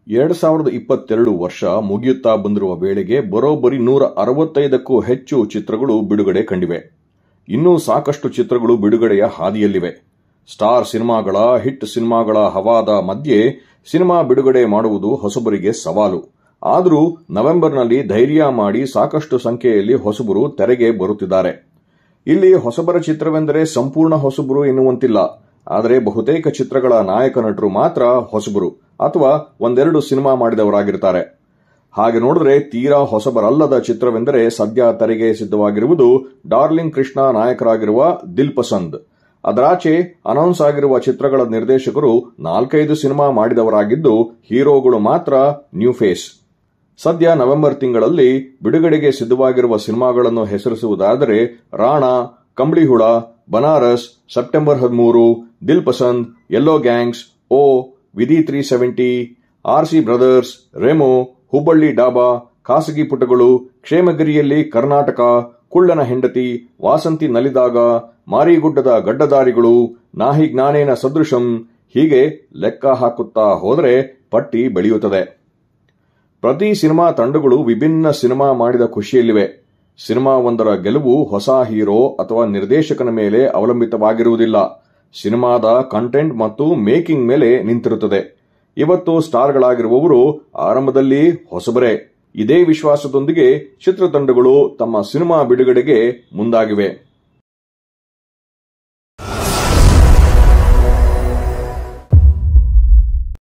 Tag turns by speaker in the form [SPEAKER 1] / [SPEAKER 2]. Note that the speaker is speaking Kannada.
[SPEAKER 1] ಎರಡ್ ಸಾವಿರದ ಇಪ್ಪತ್ತೆರಡು ವರ್ಷ ಮುಗಿಯುತ್ತಾ ಬಂದಿರುವ ವೇಳೆಗೆ ಬರೋಬ್ಬರಿ ನೂರ ಅರವತ್ತೈದಕ್ಕೂ ಹೆಚ್ಚು ಚಿತ್ರಗಳು ಬಿಡುಗಡೆ ಕಂಡಿವೆ ಇನ್ನೂ ಸಾಕಷ್ಟು ಚಿತ್ರಗಳು ಬಿಡುಗಡೆಯ ಹಾದಿಯಲ್ಲಿವೆ ಸ್ಟಾರ್ ಸಿನಿಮಾಗಳ ಹಿಟ್ ಸಿನಿಮಾಗಳ ಹವಾದ ಮಧ್ಯೆ ಸಿನಿಮಾ ಬಿಡುಗಡೆ ಮಾಡುವುದು ಹೊಸಬರಿಗೆ ಸವಾಲು ಆದರೂ ನವೆಂಬರ್ನಲ್ಲಿ ಧೈರ್ಯ ಮಾಡಿ ಸಾಕಷ್ಟು ಸಂಖ್ಯೆಯಲ್ಲಿ ಹೊಸಬರು ತೆರೆಗೆ ಬರುತ್ತಿದ್ದಾರೆ ಇಲ್ಲಿ ಹೊಸಬರ ಚಿತ್ರವೆಂದರೆ ಸಂಪೂರ್ಣ ಹೊಸಬರು ಎನ್ನುವಂತಿಲ್ಲ ಆದರೆ ಬಹುತೇಕ ಚಿತ್ರಗಳ ನಾಯಕ ನಟರು ಮಾತ್ರ ಹೊಸಬರು ಅಥವಾ ಒಂದೆರಡು ಸಿನಿಮಾ ಮಾಡಿದವರಾಗಿರ್ತಾರೆ ಹಾಗೆ ನೋಡಿದ್ರೆ ತೀರಾ ಹೊಸಬರಲ್ಲದ ಚಿತ್ರವೆಂದರೆ ಸದ್ಯ ತೆರೆಗೆ ಸಿದ್ಧವಾಗಿರುವುದು ಡಾರ್ಲಿಂಗ್ ಕೃಷ್ಣ ನಾಯಕರಾಗಿರುವ ದಿಲ್ ಪಸಂದ್ ಅದರಾಚೆ ಅನೌನ್ಸ್ ಆಗಿರುವ ಚಿತ್ರಗಳ ನಿರ್ದೇಶಕರು ನಾಲ್ಕೈದು ಸಿನಿಮಾ ಮಾಡಿದವರಾಗಿದ್ದು ಹೀರೋಗಳು ಮಾತ್ರ ನ್ಯೂ ಫೇಸ್ ಸದ್ಯ ನವೆಂಬರ್ ತಿಂಗಳಲ್ಲಿ ಬಿಡುಗಡೆಗೆ ಸಿದ್ಧವಾಗಿರುವ ಸಿನಿಮಾಗಳನ್ನು ಹೆಸರಿಸುವುದಾದರೆ ರಾಣಾ ಕಂಬಳಿಹುಳ ಬನಾರಸ್ ಸೆಪ್ಟೆಂಬರ್ ಹದಿಮೂರು ದಿಲ್ ಪಸಂದ್ ಯೆಲ್ಲೋ ಗ್ಯಾಂಗ್ಸ್ ಓ Vidhi three seventy R C brothers Remo Hubballi Daba Khasagi Putagalu ಕ್ಷೇಮಗಿರಿಯಲ್ಲಿ Karnataka ಕುಳ್ಳನ ಹೆಂಡತಿ ವಾಸಂತಿ ನಲಿದಾಗ ಮಾರಿಗುಡ್ಡದ ಗಡ್ಡದಾರಿಗಳು ನಾಹಿ ಜ್ಞಾನೇನ ಸದೃಶಂ ಹೀಗೆ ಲೆಕ್ಕ ಹಾಕುತ್ತಾ ಹೋದರೆ ಪಟ್ಟಿ ಬೆಳೆಯುತ್ತದೆ ಪ್ರತಿ ಸಿನಿಮಾ ತಂಡಗಳು ವಿಭಿನ್ನ ಸಿನಿಮಾ ಮಾಡಿದ ಖುಷಿಯಲ್ಲಿವೆ ಸಿನಿಮಾ ಒಂದರ ಗೆಲುವು ಹೊಸ ಹೀರೋ ಅಥವಾ ನಿರ್ದೇಶಕನ ಮೇಲೆ ಅವಲಂಬಿತವಾಗಿರುವುದಿಲ್ಲ ಸಿನಿಮಾದ ಕಂಟೆಂಟ್ ಮತ್ತು ಮೇಕಿಂಗ್ ಮೇಲೆ ನಿಂತಿರುತ್ತದೆ ಇವತ್ತು ಸ್ಟಾರ್ಗಳಾಗಿರುವವರು ಆರಂಭದಲ್ಲಿ ಹೊಸಬರೇ ಇದೇ ವಿಶ್ವಾಸದೊಂದಿಗೆ ಚಿತ್ರತಂಡಗಳು ತಮ್ಮ ಸಿನಿಮಾ ಬಿಡುಗಡೆಗೆ ಮುಂದಾಗಿವೆ